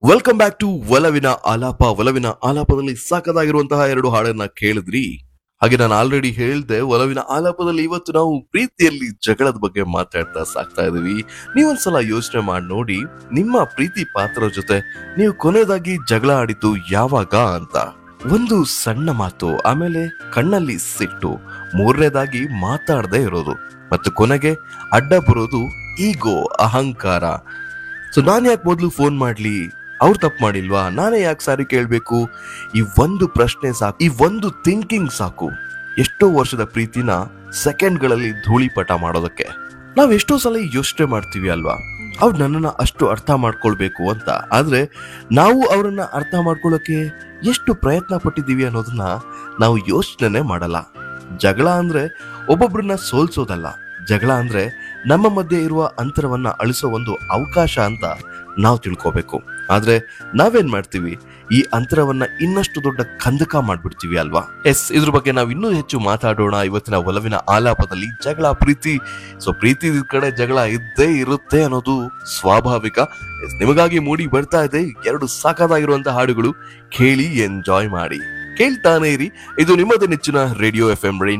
welcome back to ಒಲವಿನ ಆಲಾಪ ಒಲವಿನ ಆಲಾಪದಲ್ಲಿ ಸಾಕದಾಗಿರುವಂತಹ ಎರಡು ಹಾಡನ್ನ ಕೇಳಿದ್ರಿ ಹಾಗೆ ನಾನು ಆಲ್ರೆಡಿ ಹೇಳ್ದೆ ಒಲವಿನ ಆಲಾಪದಲ್ಲಿ ಇವತ್ತು ನಾವು ಪ್ರೀತಿಯಲ್ಲಿ ಜಗಳದ ಬಗ್ಗೆ ಮಾತಾಡ್ತಾ ಸಾಕ್ತಾ ಇದೀವಿ ನೀವೊಂದ್ಸಲ ಯೋಚನೆ ಮಾಡಿ ನೋಡಿ ನಿಮ್ಮ ಪ್ರೀತಿ ಪಾತ್ರ ಜೊತೆ ನೀವು ಕೊನೆಯದಾಗಿ ಜಗಳ ಆಡಿದ್ದು ಯಾವಾಗ ಅಂತ ಒಂದು ಸಣ್ಣ ಮಾತು ಆಮೇಲೆ ಕಣ್ಣಲ್ಲಿ ಸಿಟ್ಟು ಮೂರನೇದಾಗಿ ಮಾತಾಡದೆ ಇರೋದು ಮತ್ತು ಕೊನೆಗೆ ಅಡ್ಡ ಬರೋದು ಈಗೋ ಅಹಂಕಾರ ಸೊ ನಾನು ಯಾಕೆ ಮೊದಲು ಫೋನ್ ಮಾಡ್ಲಿ ಅವ್ರು ತಪ್ಪು ಮಾಡಿಲ್ವಾ ನಾನೇ ಯಾಕೆ ಸಾರಿ ಕೇಳಬೇಕು ಈ ಒಂದು ಪ್ರಶ್ನೆ ಸಾಕು ಈ ಒಂದು ಥಿಂಕಿಂಗ್ ಸಾಕು ಎಷ್ಟೋ ವರ್ಷದ ಪ್ರೀತಿನ ಸೆಕೆಂಡ್ಗಳಲ್ಲಿ ಧೂಳಿಪಟ ಮಾಡೋದಕ್ಕೆ ನಾವ್ ಎಷ್ಟೋ ಸಲ ಯೋಚನೆ ಮಾಡ್ತೀವಿ ಅಲ್ವಾ ಅವ್ರು ನನ್ನನ್ನ ಅಷ್ಟು ಅರ್ಥ ಮಾಡ್ಕೊಳ್ಬೇಕು ಅಂತ ಆದ್ರೆ ನಾವು ಅವರನ್ನ ಅರ್ಥ ಮಾಡ್ಕೊಳ್ಳೋಕೆ ಎಷ್ಟು ಪ್ರಯತ್ನ ಪಟ್ಟಿದ್ದೀವಿ ಅನ್ನೋದನ್ನ ನಾವು ಯೋಚನೆ ಮಾಡಲ್ಲ ಜಗಳ ಅಂದ್ರೆ ಒಬ್ಬೊಬ್ರನ್ನ ಸೋಲ್ಸೋದಲ್ಲ ಜಗಳ ಅಂದ್ರೆ ನಮ್ಮ ಮಧ್ಯೆ ಇರುವ ಅಂತರವನ್ನ ಅಳಿಸೋ ಒಂದು ಅವಕಾಶ ಅಂತ ನಾವು ತಿಳ್ಕೋಬೇಕು ಆದ್ರೆ ನಾವೇನ್ ಮಾಡ್ತೀವಿ ಈ ಅಂತರವನ್ನ ಇನ್ನಷ್ಟು ದೊಡ್ಡ ಕಂದಕ ಮಾಡ್ಬಿಡ್ತೀವಿ ಅಲ್ವಾ ಎಸ್ ಇದ್ರ ಬಗ್ಗೆ ನಾವು ಇನ್ನೂ ಹೆಚ್ಚು ಮಾತಾಡೋಣ ಇವತ್ತಿನ ಒಲವಿನ ಆಲಾಪದಲ್ಲಿ ಜಗಳ ಪ್ರೀತಿ ಸೊ ಪ್ರೀತಿ ಕಡೆ ಜಗಳ ಇದ್ದೇ ಇರುತ್ತೆ ಅನ್ನೋದು ಸ್ವಾಭಾವಿಕ Yes, ನಿಮಗಾಗಿ ಮೂಡಿ ಬರ್ತಾ ಇದೆ ಎರಡು ಸಾಕಾಗಿರುವಂತಹ ಹಾಡುಗಳು ಕೇಳಿ ಎಂಜಾಯ್ ಮಾಡಿ ಕೇಳ್ತಾನೆ ಇರಿ ಇದು ನಿಮ್ಮದೇ ನೆಚ್ಚಿನ ರೇಡಿಯೋ ಎಫ್ ಎಂ